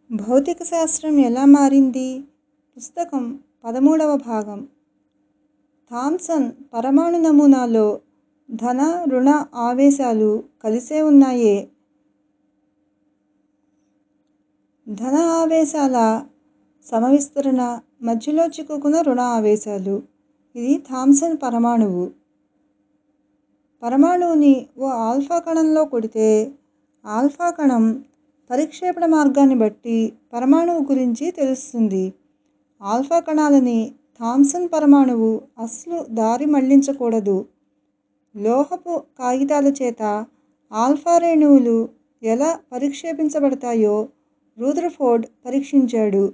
భౌతిక శాస్త్రం ఎలా మారింది పుస్తకం పదమూడవ భాగం థామ్సన్ పరమాణు నమూనాలో ధన రుణ ఆవేశాలు కలిసే ఉన్నాయే ధన ఆవేశాల సమవిస్తరణ మధ్యలో చిక్కుకున్న రుణ ఆవేశాలు ఇది థామ్సన్ పరమాణువు పరమాణువుని ఓ ఆల్ఫా కణంలో కొడితే ఆల్ఫా కణం పరిక్షేపణ మార్గాన్ని బట్టి పరమాణువు గురించి తెలుస్తుంది ఆల్ఫా కణాలని థామ్సన్ పరమాణువు అస్సలు దారి మళ్లించకూడదు లోహపు కాగితాల చేత ఆల్ఫా రేణువులు ఎలా పరిక్షేపించబడతాయో రూదర్ఫోర్డ్ పరీక్షించాడు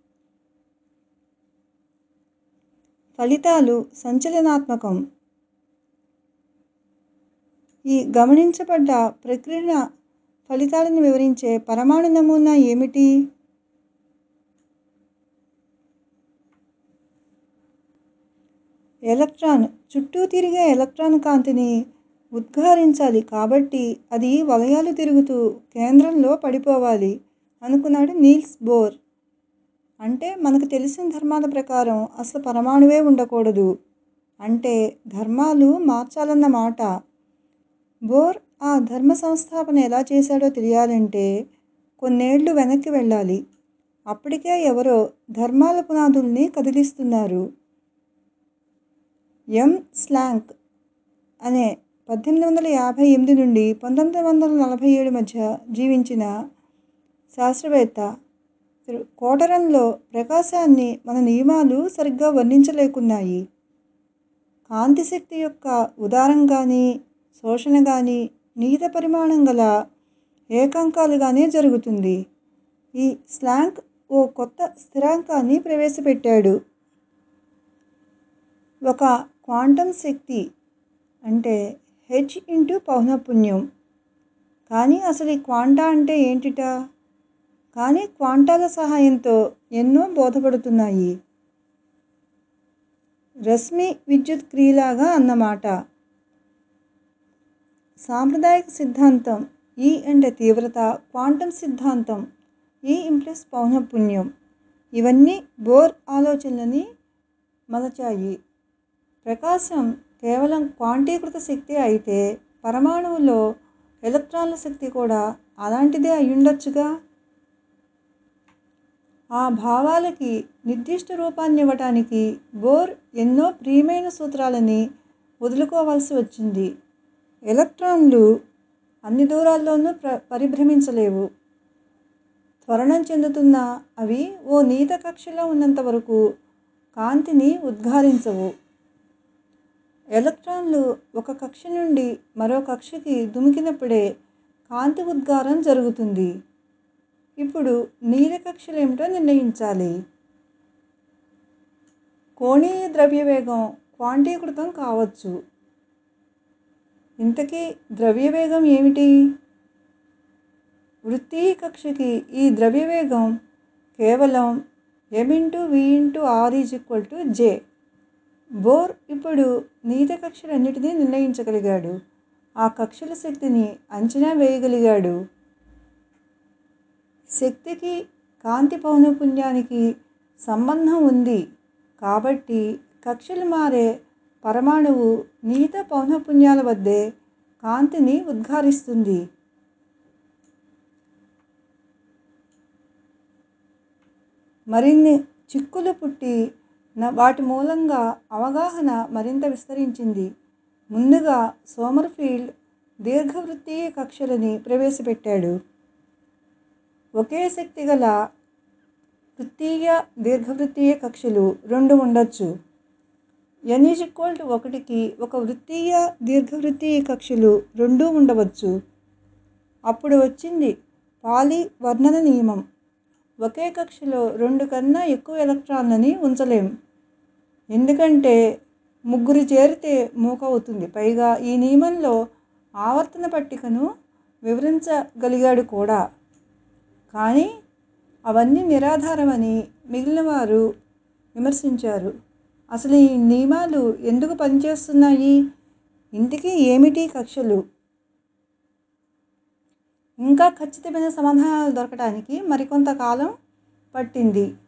ఫలితాలు సంచలనాత్మకం ఈ గమనించబడ్డ ప్రక్రియ ఫలితాలను వివరించే పరమాణు నమూనా ఏమిటి ఎలక్ట్రాన్ చుట్టూ తిరిగే ఎలక్ట్రాన్ కాంతిని ఉద్గారించాలి కాబట్టి అది వలయాలు తిరుగుతూ కేంద్రంలో పడిపోవాలి అనుకున్నాడు నీల్స్ బోర్ అంటే మనకు తెలిసిన ధర్మాల ప్రకారం అసలు పరమాణువే ఉండకూడదు అంటే ధర్మాలు మార్చాలన్న మాట బోర్ ఆ ధర్మ సంస్థాపన ఎలా చేశాడో తెలియాలంటే కొన్నేళ్లు వెనక్కి వెళ్ళాలి అప్పటికే ఎవరో ధర్మాల పునాదుల్ని కదిలిస్తున్నారు ఎం స్లాంక్ అనే పద్దెనిమిది వందల యాభై ఎనిమిది నుండి పంతొమ్మిది వందల నలభై ఏడు మధ్య జీవించిన శాస్త్రవేత్త కోటరంలో ప్రకాశాన్ని మన నియమాలు సరిగ్గా వర్ణించలేకున్నాయి కాంతి శక్తి యొక్క ఉదారం కానీ శోషణ కానీ నిహిత పరిమాణం గల ఏకాంకాలుగానే జరుగుతుంది ఈ స్లాంక్ ఓ కొత్త స్థిరాంకాన్ని ప్రవేశపెట్టాడు ఒక క్వాంటం శక్తి అంటే హెచ్ ఇంటూ పౌనఃపున్యం కానీ అసలు ఈ క్వాంటా అంటే ఏంటిట కానీ క్వాంటాల సహాయంతో ఎన్నో బోధపడుతున్నాయి రశ్మి విద్యుత్ క్రియలాగా అన్నమాట సాంప్రదాయిక సిద్ధాంతం ఈ అంటే తీవ్రత క్వాంటం సిద్ధాంతం ఈ ఇంప్లస్ పౌనఃపున్యం ఇవన్నీ బోర్ ఆలోచనలని మలచాయి ప్రకాశం కేవలం క్వాంటీకృత శక్తి అయితే పరమాణువులో ఎలక్ట్రాన్ల శక్తి కూడా అలాంటిదే అయ్యుండొచ్చుగా ఆ భావాలకి నిర్దిష్ట రూపాన్ని ఇవ్వటానికి బోర్ ఎన్నో ప్రియమైన సూత్రాలని వదులుకోవాల్సి వచ్చింది ఎలక్ట్రాన్లు అన్ని దూరాల్లోనూ ప్ర పరిభ్రమించలేవు త్వరణం చెందుతున్న అవి ఓ నీత కక్షలో ఉన్నంత వరకు కాంతిని ఉద్గారించవు ఎలక్ట్రాన్లు ఒక కక్ష నుండి మరో కక్షకి దుమికినప్పుడే కాంతి ఉద్గారం జరుగుతుంది ఇప్పుడు నీల కక్షలు ఏమిటో నిర్ణయించాలి కోణీయ ద్రవ్యవేగం క్వాంటీకృతం కావచ్చు ఇంతకీ ద్రవ్యవేగం ఏమిటి వృత్తీయ కక్షకి ఈ ద్రవ్యవేగం కేవలం M into V into R is equal to J Bohr ఇప్పుడు నీత కక్షలన్నిటినీ నిర్ణయించగలిగాడు ఆ కక్షల శక్తిని అంచనా వేయగలిగాడు శక్తికి కాంతి పౌనఃపున్యానికి సంబంధం ఉంది కాబట్టి కక్షలు మారే పరమాణువు నీత పౌనఃపున్యాల వద్దే కాంతిని ఉద్గారిస్తుంది మరిన్ని చిక్కులు పుట్టి వాటి మూలంగా అవగాహన మరింత విస్తరించింది ముందుగా సోమర్ఫీల్డ్ దీర్ఘవృత్తీయ కక్షలని ప్రవేశపెట్టాడు ఒకే శక్తి గల వృత్తీయ దీర్ఘవృత్తీయ కక్షలు రెండు ఉండొచ్చు ఎన్ ఈజ్ ఈక్వల్ టు ఒకటికి ఒక వృత్తీయ దీర్ఘవృత్తీయ కక్షలు రెండూ ఉండవచ్చు అప్పుడు వచ్చింది పాలీ వర్ణన నియమం ఒకే కక్షలో రెండు కన్నా ఎక్కువ ఎలక్ట్రాన్లని ఉంచలేం ఎందుకంటే ముగ్గురు చేరితే మూక అవుతుంది పైగా ఈ నియమంలో ఆవర్తన పట్టికను వివరించగలిగాడు కూడా కానీ అవన్నీ నిరాధారమని మిగిలిన వారు విమర్శించారు అసలు ఈ నియమాలు ఎందుకు పనిచేస్తున్నాయి ఇంతకీ ఏమిటి కక్షలు ఇంకా ఖచ్చితమైన సమాధానాలు దొరకడానికి మరికొంత కాలం పట్టింది